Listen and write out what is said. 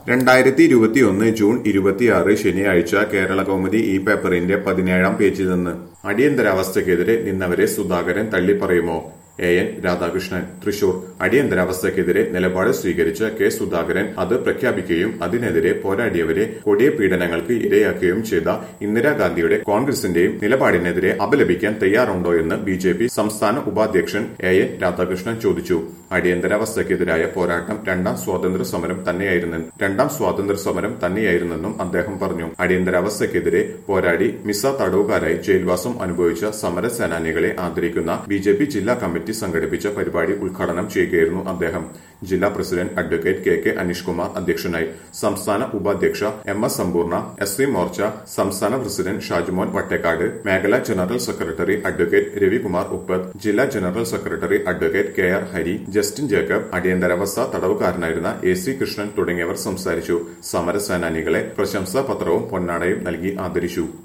രണ്ടായിരത്തി ഇരുപത്തിയൊന്ന് ജൂൺ ഇരുപത്തിയാറ് ശനിയാഴ്ച കേരള കൗമുദി ഈ പേപ്പറിന്റെ പതിനേഴാം പേജിൽ നിന്ന് അടിയന്തരാവസ്ഥയ്ക്കെതിരെ നിന്നവരെ സുധാകരൻ തള്ളിപ്പറയുമോ എ എൻ രാധാകൃഷ്ണൻ തൃശൂർ അടിയന്തരാവസ്ഥയ്ക്കെതിരെ നിലപാട് സ്വീകരിച്ച കെ സുധാകരൻ അത് പ്രഖ്യാപിക്കുകയും അതിനെതിരെ പോരാടിയവരെ കൊടിയ പീഡനങ്ങൾക്ക് ഇരയാക്കുകയും ചെയ്ത ഇന്ദിരാഗാന്ധിയുടെ കോൺഗ്രസിന്റെയും നിലപാടിനെതിരെ അപലപിക്കാൻ തയ്യാറുണ്ടോയെന്ന് ബി ജെ പി സംസ്ഥാന ഉപാധ്യക്ഷൻ എ എൻ രാധാകൃഷ്ണൻ ചോദിച്ചു അടിയന്തരാവസ്ഥയ്ക്കെതിരായ പോരാട്ടം രണ്ടാം സ്വാതന്ത്ര്യ സമരം തന്നെയായിരുന്നു രണ്ടാം സ്വാതന്ത്ര്യ സമരം തന്നെയായിരുന്നെന്നും അദ്ദേഹം പറഞ്ഞു അടിയന്തരാവസ്ഥയ്ക്കെതിരെ പോരാടി മിസ തടവുകാരായി ജയിൽവാസം അനുഭവിച്ച സമര സേനാനികളെ ആദരിക്കുന്ന ബി ജെ പി ജില്ലാ കമ്മിറ്റി സംഘടിപ്പിച്ച പരിപാടി ഉദ്ഘാടനം ചെയ്യുകയായിരുന്നു അദ്ദേഹം ജില്ലാ president advocate K K Aneesh Kumar അധ്യക്ഷനായി സംസ്ഥാന ഉപാധ്യക്ഷ M S Sampoorna S C Morcha സംസ്ഥാന പ്രസിഡന്റ് ഷാജുമോൻ വട്ടേക്കാട് മേഖലാ general secretary advocate Ravikumar Uppath ജില്ലാ general secretary advocate K R Hari Justin Jacob അടിയന്തരാവസ്ഥ തടവുകാരനായിരുന്ന എ സി കൃഷ്ണൻ തുടങ്ങിയവർ സംസാരിച്ചു സമരസേനാനികളെ പ്രശംസാ പത്രവും പൊന്നാടയും നൽകി ആദരിച്ചു